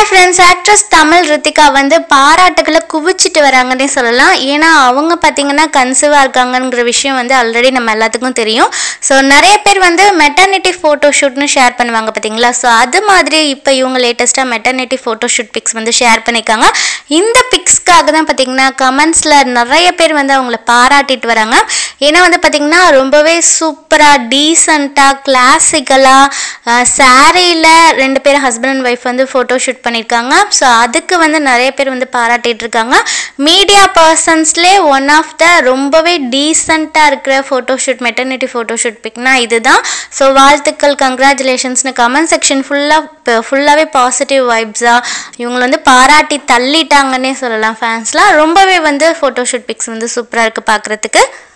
hi friends actress Tamil Rithika வந்து பாராட்டுகளை குவிச்சிட்டு வராங்கன்னே சொல்லலாம் ஏன்னா அவங்க பார்த்தீங்கன்னா கன்சீவாக இருக்காங்கங்கிற விஷயம் வந்து ஆல்ரெடி நம்ம எல்லாத்துக்கும் தெரியும் ஸோ நிறைய பேர் வந்து மெட்டர்னிட்டி ஃபோட்டோ ஷூட்னு ஷேர் பண்ணுவாங்க பார்த்தீங்களா ஸோ அது மாதிரி இப்போ இவங்க லேட்டஸ்ட்டாக மெட்டர்னிட்டி ஃபோட்டோ ஷூட் பிக்ஸ் வந்து ஷேர் பண்ணியிருக்காங்க இந்த பிக்ஸ்க்காக தான் பார்த்தீங்கன்னா கமெண்ட்ஸில் நிறைய பேர் வந்து அவங்கள பாராட்டிட்டு வராங்க ஏன்னா வந்து பார்த்தீங்கன்னா ரொம்பவே சூப்பராக டீசெண்டாக கிளாசிக்கலாக சாரியில் ரெண்டு பேர் ஹஸ்பண்ட் அண்ட் ஒய்ஃப் வந்து ஃபோட்டோ ஷூட் பண்ணியிருக்காங்க ஸோ அதுக்கு வந்து நிறைய பேர் வந்து பாராட்டிட்டு இருக்காங்க மீடியா பர்சன்ஸ்லேயே ஒன் ஆஃப் த ரொம்பவே டீசெண்டாக இருக்கிற photo shoot maternity photo shoot பிக்னா இதுதான் ஸோ வாழ்த்துக்கள் கங்க்ராச்சுலேஷன்ஸ்னு கமெண்ட் செக்ஷன் ஃபுல்லாக ஃபுல்லாகவே பாசிட்டிவ் வைப்ஸாக இவங்களை வந்து பாராட்டி தள்ளிட்டாங்கன்னே சொல்லலாம் ஃபேன்ஸ்லாம் ரொம்பவே வந்து ஃபோட்டோ ஷூட் பிக்ஸ் வந்து சூப்பராக இருக்குது பார்க்குறதுக்கு